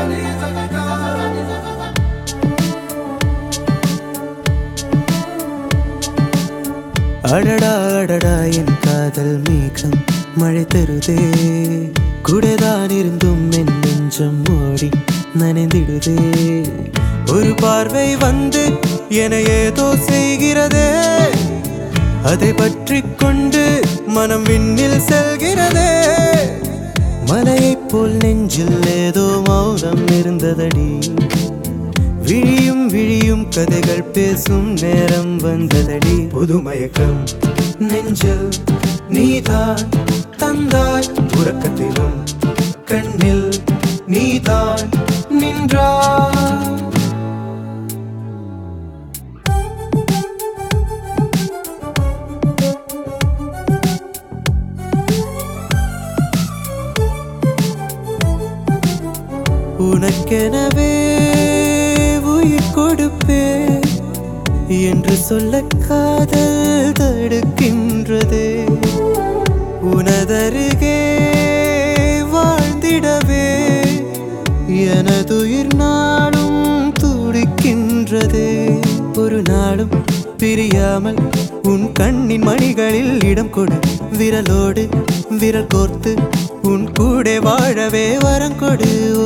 அடடா அடடா என் காதல் மேகம் மழை தருதே கூடதான் இருந்தும் என் நெஞ்சம் ஓடி நனைந்திடுதே ஒரு பார்வை வந்து என ஏதோ செய்கிறதே அதை பற்றி கொண்டு மனம் விண்ணில் செல்கிறதே மலையைப் போல் நெஞ்சில் ஏதோ மௌனம் இருந்ததடி விழியும் விழியும் கதைகள் பேசும் நேரம் வந்ததடி புது மயக்கம் நெஞ்சில் நீதான் தந்தாய் உறக்கத்திலும் கண்ணில் நீதான் நின்றாய் உனக்கெனவே உயிர் கொடுப்பேன் என்று சொல்ல காதல் தடுக்கின்றதே உனதருகே வாழ்ந்திடவே எனதுயிர் நாளும் துடிக்கின்றதே ஒரு நாளும் பிரியாமல் உன் கண்ணின் மணிகளில் இடம் கொடு விரலோடு விரல் கோர்த்து உன் கூட வாழவே வரம் கொடு